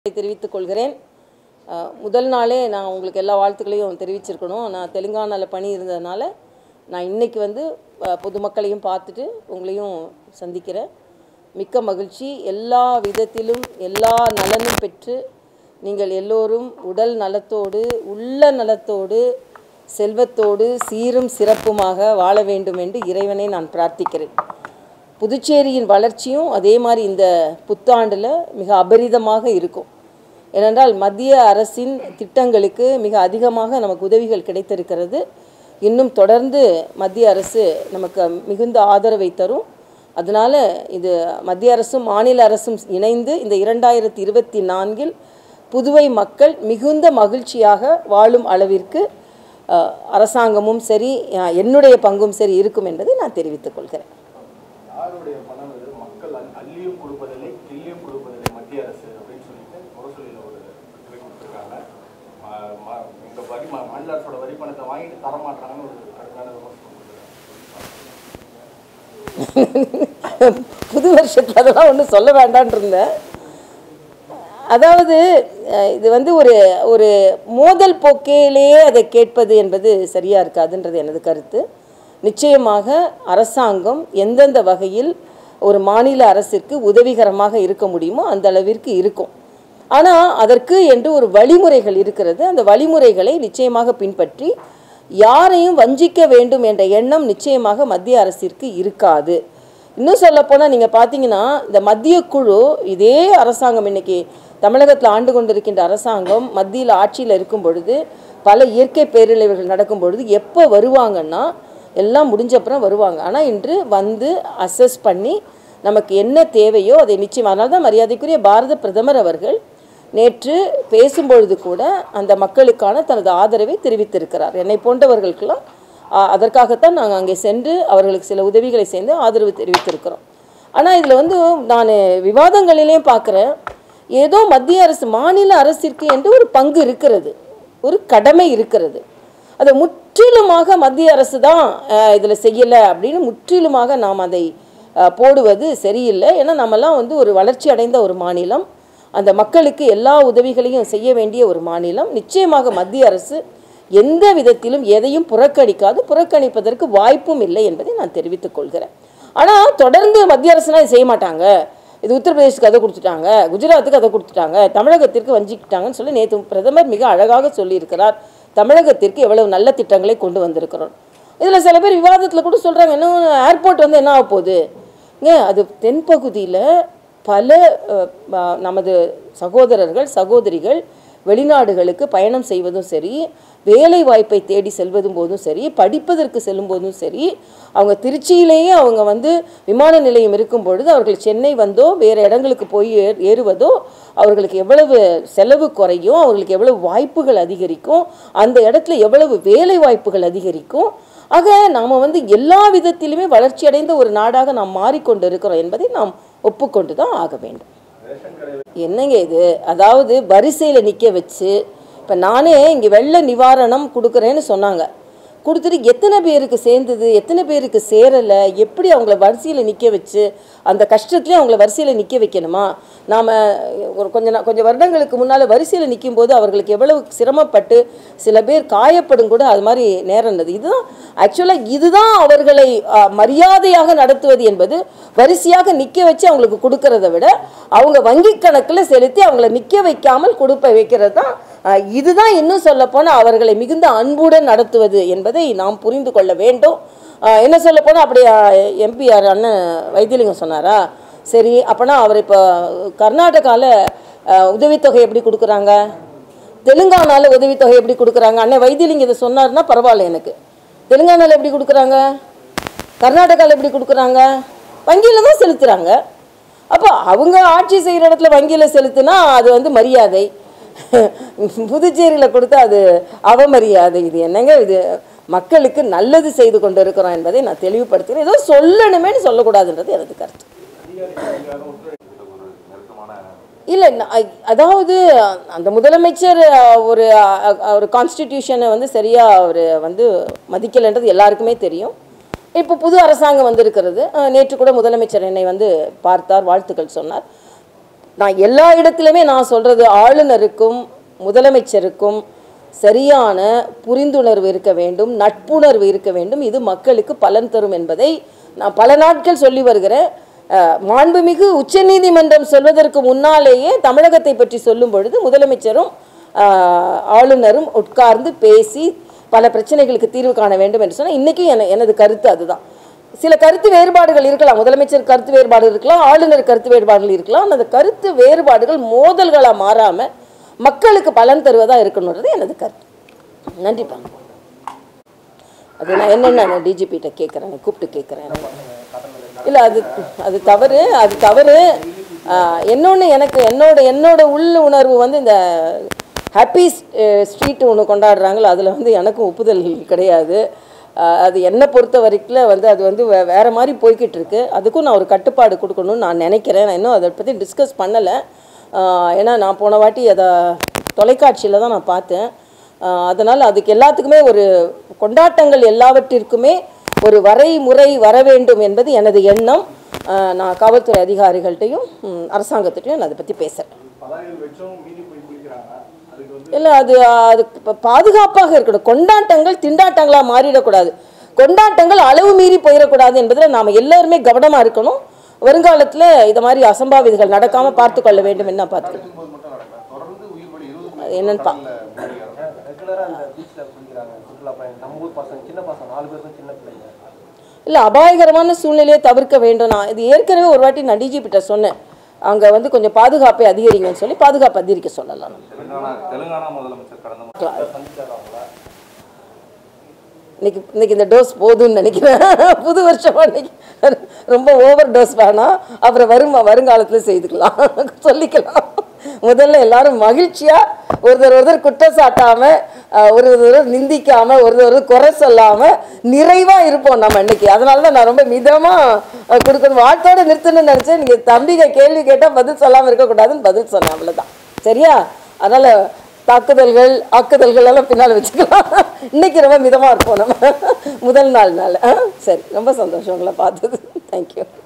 தெரிவித்துக் கொள்கிறேன் அஹ், முதல் நாளே நான் உங்களுக்கு எல்லா வாழ்த்துக்களையும் தெரிவிச்சிருக்கணும் நான் தெலுங்கானாவில் பணி இருந்ததுனால நான் இன்னைக்கு வந்து அஹ், பொதுமக்களையும் பார்த்துட்டு உங்களையும் சந்திக்கிறேன் மிக்க மகிழ்ச்சி எல்லா விதத்திலும் எல்லா நலனும் பெற்று நீங்கள் எல்லோரும் உடல் நலத்தோடு உள்ள நலத்தோடு செல்வத்தோடு சீரும் சிறப்புமாக வாழ வேண்டும் என்று இறைவனை நான் பிரார்த்திக்கிறேன் புதுச்சேரியின் வளர்ச்சியும் அதே மாதிரி இந்த புத்தாண்டில் மிக அபரிதமாக இருக்கும் ஏனென்றால் மத்திய அரசின் திட்டங்களுக்கு மிக அதிகமாக நமக்கு உதவிகள் கிடைத்திருக்கிறது இன்னும் தொடர்ந்து மத்திய அரசு நமக்கு மிகுந்த ஆதரவை தரும் அதனால் இது மத்திய அரசும் மாநில அரசும் இணைந்து இந்த இரண்டாயிரத்தி இருபத்தி நான்கில் புதுவை மக்கள் மிகுந்த மகிழ்ச்சியாக வாழும் அளவிற்கு அஹ், அரசாங்கமும் சரி அஹ், என்னுடைய பங்கும் சரி இருக்கும் என்பதை நான் தெரிவித்துக் கொள்கிறேன் யாருடைய பணம் இது மக்கள் அள்- அள்ளியும் கொடுப்பதில்லை கிள்ளியும் கொடுப்பதில்லை மத்திய அரசு அப்படின்னு சொல்லிட்டு முரசொலியில் ஒரு கட்டுரை கொடுத்துருக்காங்க ம- ம- எங்க வரி ம- மாநில அரசோட வரி பணத்தை வாங்கிட்டு தர மாட்டாங்கன்னு ஒரு கடுமையான விமர்சனம் கொடுத்துருக்காங்க புது வருஷத்தில் அதெல்லாம் ஒன்றும் சொல்ல வேண்டான் இருந்தேன் அதாவது அஹ், இது வந்து ஒரு ஒரு மோதல் போக்கிலேயே அதை கேட்பது என்பது சரியாக இருக்காதுன்றது எனது கருத்து நிச்சயமாக அரசாங்கம் எந்தெந்த வகையில் ஒரு மாநில அரசிற்கு உதவிகரமாக இருக்க முடியுமோ அந்த அளவிற்கு இருக்கும் ஆனால் அதற்கு என்று ஒரு வழிமுறைகள் இருக்கிறது அந்த வழிமுறைகளை நிச்சயமாக பின்பற்றி யாரையும் வஞ்சிக்க வேண்டும் என்ற எண்ணம் நிச்சயமாக மத்திய அரசிற்கு இருக்காது இன்னும் சொல்லப்போனால் நீங்கள் பார்த்தீங்கன்னா இந்த மத்திய குழு இதே அரசாங்கம் இன்னைக்கு தமிழகத்தில் ஆண்டு கொண்டிருக்கின்ற அரசாங்கம் மத்தியில் ஆட்சியில் இருக்கும் பொழுது பல இயற்கை பேரிழவுகள் நடக்கும் பொழுது எப்போ வருவாங்கன்னா எல்லாம் முடிஞ்ச அப்புறம் வருவாங்க ஆனால் இன்று வந்து அசஸ் பண்ணி நமக்கு என்ன தேவையோ அதை நிச்சயம் அதனால தான் மரியாதைக்குரிய பாரத பிரதமர் அவர்கள் நேற்று பேசும்பொழுது கூட அந்த மக்களுக்கான தனது ஆதரவை தெரிவித்திருக்கிறார் என்னை போன்றவர்களுக்கெல்லாம் ஆ, அதற்காகத்தான் நாங்கள் அங்கே சென்று அவர்களுக்கு சில உதவிகளை செய்து ஆதரவு தெரிவித்திருக்கிறோம் ஆனால் இதில் வந்து நான் விவாதங்களிலேயும் பார்க்குறேன் ஏதோ மத்திய அரசு மாநில அரசிற்கு என்று ஒரு பங்கு இருக்கிறது ஒரு கடமை இருக்கிறது அதை முற்றிலுமாக மத்திய அரசு தான் இதில் செய்யலை அப்படின்னு முற்றிலுமாக நாம் அதை அஹ், போடுவது சரியில்லை ஏன்னா நம்மலாம் வந்து ஒரு வளர்ச்சி அடைந்த ஒரு மாநிலம் அந்த மக்களுக்கு எல்லா உதவிகளையும் செய்ய வேண்டிய ஒரு மாநிலம் நிச்சயமாக மத்திய அரசு எந்த விதத்திலும் எதையும் புறக்கணிக்காது புறக்கணிப்பதற்கு வாய்ப்பும் இல்லை என்பதை நான் தெரிவித்துக் கொள்கிறேன் ஆனால் தொடர்ந்து மத்திய அரசுனா இதை செய்ய மாட்டாங்க இது உத்தரப்பிரதேசுக்கு அதை கொடுத்துட்டாங்க குஜராத்துக்கு அதை கொடுத்துட்டாங்க தமிழகத்திற்கு வஞ்சிக்கிட்டாங்கன்னு சொல்லி நேற்று பிரதமர் மிக அழகாக சொல்லியிருக்கிறார் தமிழகத்திற்கு எவ்வளவு நல்ல திட்டங்களை கொண்டு வந்திருக்கிறோம் இதில் சில பேர் விவாதத்தில் கூட சொல்கிறாங்க இன்னும் ஏர்போர்ட் வந்து என்ன ஆக போகுது ஏன் அது தென்பகுதியில் பல அஹ், ம- நமது சகோதரர்கள் சகோதரிகள் வெளிநாடுகளுக்கு பயணம் செய்வதும் சரி வேலை வாய்ப்பை தேடி செல்வதும் போதும் சரி படிப்பதற்கு செல்லும் போதும் சரி அவங்க திருச்சியிலேயே அவங்க வந்து விமான நிலையம் இருக்கும் பொழுது அவர்கள் சென்னை வந்தோ வேறு இடங்களுக்கு போய் ஏ- ஏறுவதோ அவர்களுக்கு எவ்வளவு செலவு குறையும் அவர்களுக்கு எவ்வளவு வாய்ப்புகள் அதிகரிக்கும் அந்த இடத்துல எவ்வளவு வேலை வாய்ப்புகள் அதிகரிக்கும் ஆக நாம் வந்து எல்லா விதத்திலுமே வளர்ச்சி அடைந்த ஒரு நாடாக நாம் மாறிக்கொண்டு இருக்கிறோம் என்பதை நாம் ஒப்புக்கொண்டு தான் ஆக வேண்டும் என்னங்க இது அதாவது வரிசையில் நிற்க வச்சு இப்போ நானே இங்கே வெள்ள நிவாரணம் கொடுக்குறேன்னு சொன்னாங்க கொடுத்துட்டு எத்தனை பேருக்கு சேர்ந்தது எத்தனை பேருக்கு சேரலை எப்படி அவங்கள வரிசையில் நிற்க வச்சு அந்த கஷ்டத்துலேயும் அவங்கள வரிசையில் நிற்க வைக்கணுமா நாம் ஒரு கொஞ்ச நா- கொஞ்சம் வருடங்களுக்கு முன்னால் வரிசையில் நிற்கும் போது அவர்களுக்கு எவ்வளவு சிரமப்பட்டு சில பேர் காயப்படும் கூட அது மாதிரி நேரம் இருந்தது இதுதான் ஆக்சுவலாக இதுதான் அவர்களை ஆ, மரியாதையாக நடத்துவது என்பது வரிசையாக நிற்க வச்சு அவங்களுக்கு கொடுக்கறத விட அவங்க வங்கி கணக்கில் செலுத்தி அவங்கள நிற்க வைக்காமல் கொடுப்ப வைக்கிறது தான் ஆ, இதுதான் இன்னும் சொல்லப்போனால் அவர்களை மிகுந்த அன்புடன் நடத்துவது என்பதை நாம் புரிந்து கொள்ள வேண்டும் ஆ, என்ன சொல்லப்போனால் அப்படி எம்பிஆர் அண்ணன் வைத்தியலிங்கம் சொன்னாரா சரி அப்போனா அவர் இப்போ கர்நாடகாவில் உதவித்தொகை எப்படி கொடுக்குறாங்க தெலுங்கானாவில் உதவித்தொகை எப்படி கொடுக்குறாங்க அண்ணன் வைத்தியலிங்கம் இதை சொன்னார்னா பரவாயில்ல எனக்கு தெலுங்கானாவில் எப்படி கொடுக்குறாங்க கர்நாடகாவில் எப்படி கொடுக்குறாங்க வங்கியில் தான் செலுத்துகிறாங்க அப்போ அவங்க ஆட்சி செய்கிற இடத்துல வங்கியில் செலுத்துனா அது வந்து மரியாதை புதுச்சேரியில் கொடுத்தா அது அவமரியாதை இது என்னங்க இது மக்களுக்கு நல்லது செய்து கொண்டு இருக்கிறோம் என்பதை நான் தெளிவுபடுத்துகிறேன் ஏதோ சொல்லணுமேன்னு சொல்லக்கூடாதுன்றது எனது கருத்து இல்லை அதாவது அந்த முதலமைச்சர் அஹ், ஒரு அஹ், ஒரு கான்ஸ்டிடியூஷனை வந்து சரியாக அவர் வந்து மதிக்கலைன்றது எல்லாருக்குமே தெரியும் இப்போ புது அரசாங்கம் வந்திருக்கிறது அஹ், நேற்று கூட முதலமைச்சர் என்னை வந்து பார்த்தார் வாழ்த்துக்கள் சொன்னார் நான் எல்லா இடத்துலையுமே நான் சொல்கிறது ஆளுநருக்கும் முதலமைச்சருக்கும் சரியான புரிந்துணர்வு இருக்க வேண்டும் நட்புணர்வு இருக்க வேண்டும் இது மக்களுக்கு பலன் தரும் என்பதை நான் பல நாட்கள் சொல்லி வருகிறேன் அஹ், மாண்புமிகு உச்சநீதிமன்றம் சொல்வதற்கு முன்னாலேயே தமிழகத்தை பற்றி சொல்லும் பொழுது முதலமைச்சரும் அஹ், ஆளுநரும் உட்கார்ந்து பேசி பல பிரச்சனைகளுக்கு தீர்வு காண வேண்டும் என்று சொன்னால் இன்றைக்கும் என எனது கருத்து அதுதான் சில கருத்து வேறுபாடுகள் இருக்கலாம் முதலமைச்சர் கருத்து வேறுபாடு இருக்கலாம் ஆளுநர் கருத்து வேறுபாடுகள் இருக்கலாம் அந்த கருத்து வேறுபாடுகள் மோதல்களாக மாறாமல் மக்களுக்கு பலன் தருவதாக இருக்கணுன்றது எனது கருத்து நன்றிப்பா அது நான் என்னென்ன நான் டிஜிபிகிட்ட கேட்குறேன் கூப்பிட்டு கேட்குறேன் இல்லை அது அது தவறு அது தவறு இன்னொன்று எனக்கு என்னோட என்னோட உள்ள உணர்வு வந்து இந்த ஹாப்பி ஸ்ட்ரீட் ஒன்று கொண்டாடுறாங்களோ அதில் வந்து எனக்கும் ஒப்புதல் கிடையாது ஆஹ் அது என்னை பொறுத்த வரைக்கும் வந்து அது வந்து வே வேறு மாதிரி போய்கிட்டு இருக்கு அதுக்கும் நான் ஒரு கட்டுப்பாடு கொடுக்கணும்னு நான் நினைக்கிறேன் நான் இன்னும் அதை பற்றி டிஸ்கஸ் பண்ணலை ஏன்னா நான் போன வாட்டி அதை தொலைக்காட்சியில் தான் நான் பார்த்தேன் அதனால் அதுக்கு எல்லாத்துக்குமே ஒரு கொண்டாட்டங்கள் எல்லாவற்றிற்குமே ஒரு வரைமுறை வர வேண்டும் என்பது எனது எண்ணம் ஆஹ் நான் காவல்துறை அதிகாரிகள்கிட்டையும் ம், அரசாங்கத்திட்டையும் நான் அதை பற்றி பேசுகிறேன் பதாகைகள் வச்சும் மீறி போய் குளிக்கிறாங்க அதுக்கு வந்து இல்லை அது அது ப- பாதுகாப்பாக இருக்கணும் கொண்டாட்டங்கள் திண்டாட்டங்களாக மாறிடக்கூடாது கொண்டாட்டங்கள் அளவு மீறி போயிடக்கூடாது என்பதில் நாம் எல்லாருமே கவனமாக இருக்கணும் வருங்காலத்தில் இது மாதிரி அசம்பாவிதங்கள் நடக்காமல் பார்த்து கொள்ள வேண்டும் என்ன பார்த்துக்கணும் போது மட்டும் நடக்கல தொடர்ந்து உயிர் பலி இருபது அது என்னன்னு பா ரெகுலராக அந்த பீச்சில் குளிக்கிறாங்க சுற்றுலா பயணம் நம்ம ஊர் பசங்க சின்ன பசங்க நாலு பேர் தான் சின்ன பிள்ளைங்க இல்லை அபாயகரமான சூழ்நிலையை தவிர்க்க வேண்டும் நான் இது ஏற்கனவே ஒரு வாட்டி நான் டிஜிபிட்ட சொன்னேன் அங்கே வந்து கொஞ்சம் பாதுகாப்பை அதிகரிங்கன்னு சொல்லி பாதுகாப்பு அதிகரிக்க சொல்லலாம் நம்ம தெலுங்கானா தெலுங்கானா முதலமைச்சர் கடந்த முறை சந்திச்சாரு அவங்கள இன்னைக்கு இன்னைக்கு இந்த டோஸ் போதும்னு நினைக்கிறேன் புது வருஷம் அன்னைக்கு ரொம்ப ஓவர் டோஸ் வேணாம் அப்புறம் வரும் வருங்காலத்தில் செய்துக்கலாம் சொல்லிக்கலாம் முதல்ல எல்லாரும் மகிழ்ச்சியாக ஒருத்தர் ஒருத்தர் குற்றம் சாட்டாமல் ஒரு ஒருத்தர் நிந்திக்காமல் ஒரு ஒருத்தர் குறை சொல்லாமல் நிறைவாக இருப்போம் நம்ம இன்னைக்கு அதனால தான் நான் ரொம்ப மிதமாக கொடுக்கணும் வாழ்த்தோடு நிறுத்தணும்னு நினச்சேன் நீங்கள் தம்பிங்க கேள்வி கேட்டால் பதில் சொல்லாமல் இருக்கக்கூடாதுன்னு பதில் சொன்னேன் அவ்வளோதான் சரியா அதனால் தாக்குதல்கள் ஆக்குதல்கள் எல்லாம் பின்னால் வச்சுக்கலாம் இன்னைக்கு ரொம்ப மிதமாக இருப்போம் நம்ம முதல் நாள்னால ஆ? சரி ரொம்ப சந்தோஷம் உங்களை பார்த்தது தேங்க்யூ